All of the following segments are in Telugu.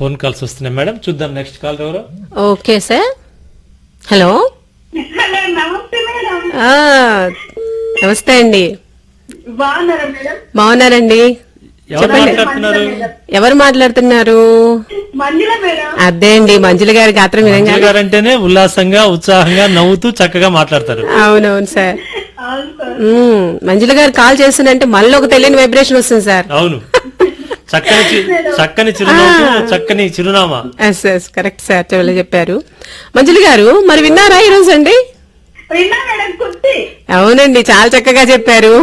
ఫోన్ కాల్స్ వస్తున్నాయి మేడం చూద్దాం నెక్స్ట్ కాల్ ఎవరు ఓకే సార్ హలో హలో నమస్తే మేడం ఆ, నమస్తే అండి బాగున్నారా మేడం బాగున్నారండి ఎవరు మాట్లాడుతున్నారు ఎవరు మాట్లాడుతున్నారు మంజుల మేడం అదే అండి మంజుల గారి గాత్రం విధంగా మంజుల గారు అంటేనే ఉల్లాసంగా ఉత్సాహంగా నవ్వుతూ చక్కగా మాట్లాడతారు అవునవును సార్ అవును సార్ ఉమ్, మంజుల గారు కాల్ చేస్తుందంటే మనలో ఒక తెలియని వైబ్రేషన్ వస్తుంది సార్ అవును చక్కని చి- చక్కని చిరునవ్వు చక్కని చిరునామా ఎస్ ఎస్ కరెక్ట్ సార్ చెవులు చెప్పారు మంజుల గారు మరి విన్నారా ఈ రోజు అండి విన్నా మేడం కుర్తి అవునండి చాలా చక్కగా చెప్పారు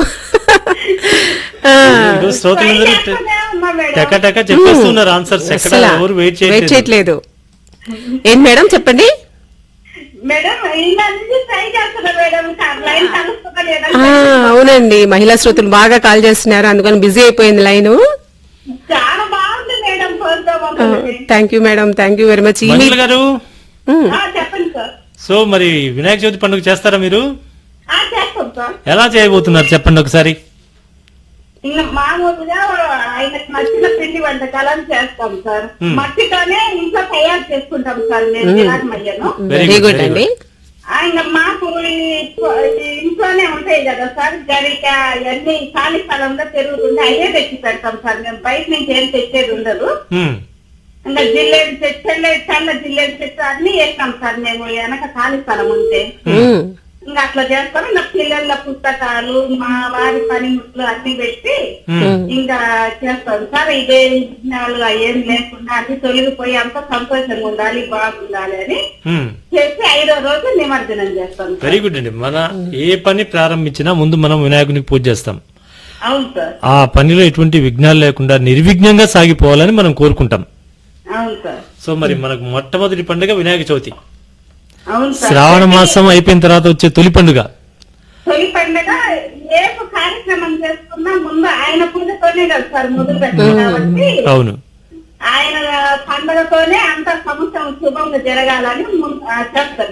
ఆ, ఈరోజు శ్రోతలందరూ టె- చేస్తూనే ఉన్నా మేడం టక టక చెప్పేస్తున్నారు ఆన్సర్స్ ఎక్కడ అసలా ఎవరు వెయిట్ వెయిట్ చేయట్లేదు చేయట్లేదు ఏం మేడం చెప్పండి మేడం ఇలా నుంచి ట్రై చేస్తున్నా మేడం లైన్ కలుస్తుందా లేదా ఆ అవునండి మహిళా శ్రోతలు బాగా కాల్ చేస్తున్నారు అందుకని బిజీ అయిపోయింది లైన్ చాలా బాగుంది madam programme thank you madam thank you very much Manjula గారు చెప్పండి సార్ సో మరి వినాయక చవితి పండుగ చేస్తారా మీరు ఆ, చేస్తాం సార్ ఎలా చేయబోతున్నారు చెప్పండి ఒకసారి ఇంకా మామూలుగా ఆయనకు నచ్చిన పిండి వంటకాలను చేస్తాం సార్ Hmm. మట్టితోనే ఇంట్లో తయారు చేసుకుంటాం సార్ నేను విరాటమయ్యను Very very good, good very అండి ఆయన మాకు ఈ ఈ ఇంట్లోనే ఉంటాయి కదా సార్ గరిక అన్ని ఖాళీ స్థలంలో పెరుగుతుంటే అయ్యే తెచ్చి పెడతాం సార్ మేము బయట నుంచి ఏం తెచ్చేది ఉండదు హ్మ్. ఇంకా జిల్లేడు చెట్టు చెల్లెడు చల్ల జిల్లేడు చెట్టు అన్ని వేస్తాం సార్ మేము వెనక ఖాళీ స్థలం ఉంటే ఉమ్, ఇంకా అట్లా చేస్తాం ఇంకా పిల్లల పుస్తకాలు మా వారి పనిముట్లు అన్ని పెట్టి హ్మ్. ఇంకా చేస్తాం సార్ ఇదే విఘ్నాలు ఏం లేకుండా అన్ని తొలగిపోయి అంత సంతోషంగా ఉండాలి బాగుండాలి అని హ్మ్. చేసి ఐదో రోజు నిమజ్జనం చేస్తాం సార్. వెరీ గుడ్ అండి మన ఏ పని ప్రారంభించినా ముందు మనం వినాయకునికి పూజ చేస్తాం అవును సార్ ఆ పనిలో ఎటువంటి విఘ్నాలు లేకుండా నిర్విఘ్నంగా సాగిపోవాలని మనం కోరుకుంటాం అవును సార్ సో మరి మనకు మొట్టమొదటి పండుగ వినాయక చవితి అవును సార్ శ్రావణ మాసం అయిపోయిన తర్వాత వచ్చే తొలి పండుగ తొలి పండుగ ఏ కార్యక్రమం చేసుకున్నా ముందు ఆయన పూజతోనే కదా సార్ మొదలు పెట్టాలి కాబట్టి అవును ఆయన పండుగతోనే అంత సంవత్సరం శుభంగా జరగాలని ముందు- ఆ, చేస్తారు